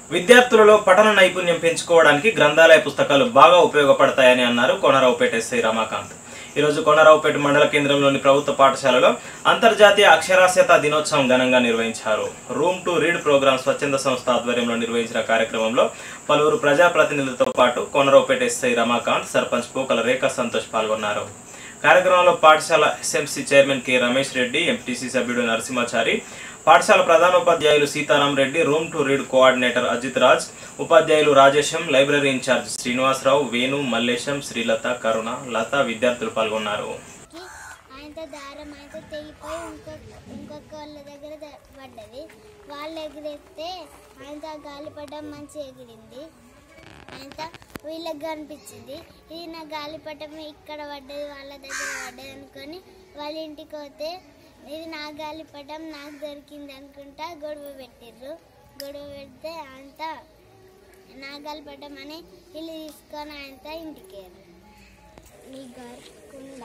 విద్యార్థులలో పఠన నైపుణ్యం పెంచుకోవడానికి గ్రంథాలయ పుస్తకాలు బాగా ఉపయోగపడతాయని అన్నారు కోనరావుపేట ఎస్ఐ రమాకాంత్ ఈరోజు కోనరావుపేట మండల కేంద్రంలోని ప్రభుత్వ పాఠశాలలో అంతర్జాతీయ అక్షరాస్యత దినోత్సవం ఘనంగా నిర్వహించారు రూమ్ టు రీడ్ ప్రోగ్రాం స్వచ్ఛంద సంస్థ ఆధ్వర్యంలో నిర్వహించిన కార్యక్రమంలో పలువురు ప్రజాప్రతినిధులతో పాటు కోనరావుపేట ఎస్ఐ రమాకాంత్ సర్పంచ్ పోకల రేఖా సంతోష్ పాల్గొన్నారు కార్యక్రమంలో పాఠశాల SMC chairman K Ramesh Reddy MPC సభ్యుడు నరసింహాచారి పాఠశాల ప్రధానోపాధ్యాయులు Sitaram Reddy Room to Read coordinator Ajith Raj ఉపాధ్యాయులు రాజేశం లైబ్రరీ ఇన్ఛార్జ్ శ్రీనివాసరావు వేణు మల్లేశం శ్రీలత కరుణ లత విద్యార్థులు పాల్గొన్నారు ఆయనతో దారం ఆయనతో తెగిపోయి ఇంకొక ఇంకొక వాళ్ళ దగ్గర ద- పడ్డది వాళ్ళు ఎగిరేస్తే ఆయనతో ఆ గాలిపటం మంచి ఎగిరింది ఆయనతో వీళ్ళకి కనిపించింది ఇది నా గాలిపటం ఇక్కడ పడ్డది వాళ్ళ దగ్గర పడ్డది అనుకొని వాళ్ళ ఇంటికి పోతే ఇది నా గాలిపటం నాకు దొరికింది అనుకుంటా గొడవ పెట్టిర్రు గొడవ పెడితే ఆయనతో నా గాలిపటం అని వీళ్ళు తీసుకొని ఆయనతో ఇంటికి నిగర్ కుండ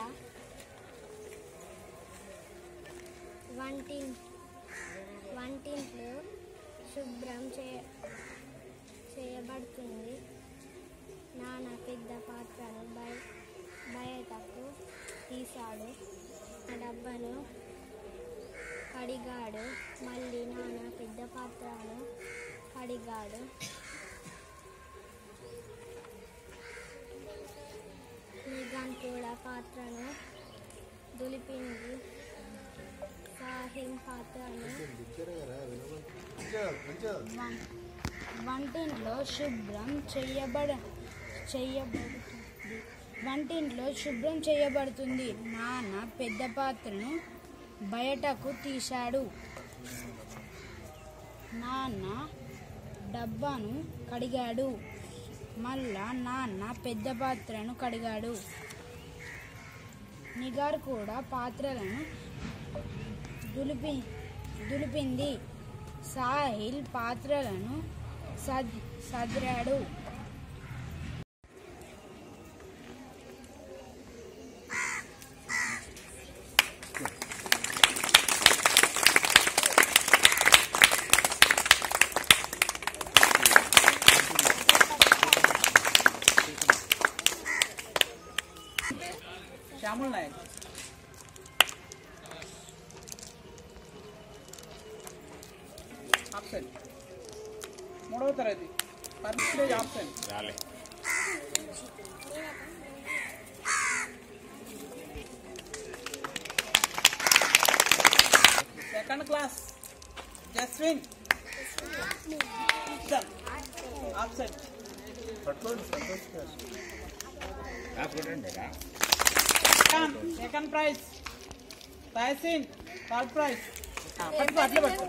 వంటి వంటింట్లో శుభ్రం చేయ చేయబడుతుంది నాన్న పెద్ద పాత్రను బయ బయటకు తీశాడు ఆ డబ్బాను కడిగాడు మళ్ళీ నాన్న పెద్ద పాత్రను కడిగాడు నిఘాన్ కూడా పాత్రను దులిపింది సాహిం పాత్రను వం- వంటింట్లో శుభ్రం చేయబడ చేయబడుతుంది వంటింట్లో శుభ్రం చేయబడుతుంది నాన్న పెద్ద పాత్రను బయటకు తీశాడు నాన్న డబ్బాను కడిగాడు మళ్ళా నాన్న పెద్ద పాత్రను కడిగాడు నిగార్ కూడా పాత్రలను దులిపి దులిపింది సాహిల్ పాత్రలను సద్ సదిరాడు శ్యాముల్ నాయక్ ఆప్షన్ మూడవ తరగతి percentage option second class Jaswin option second prize Tahseen third prize పట్టుకో అట్లే పట్టుకో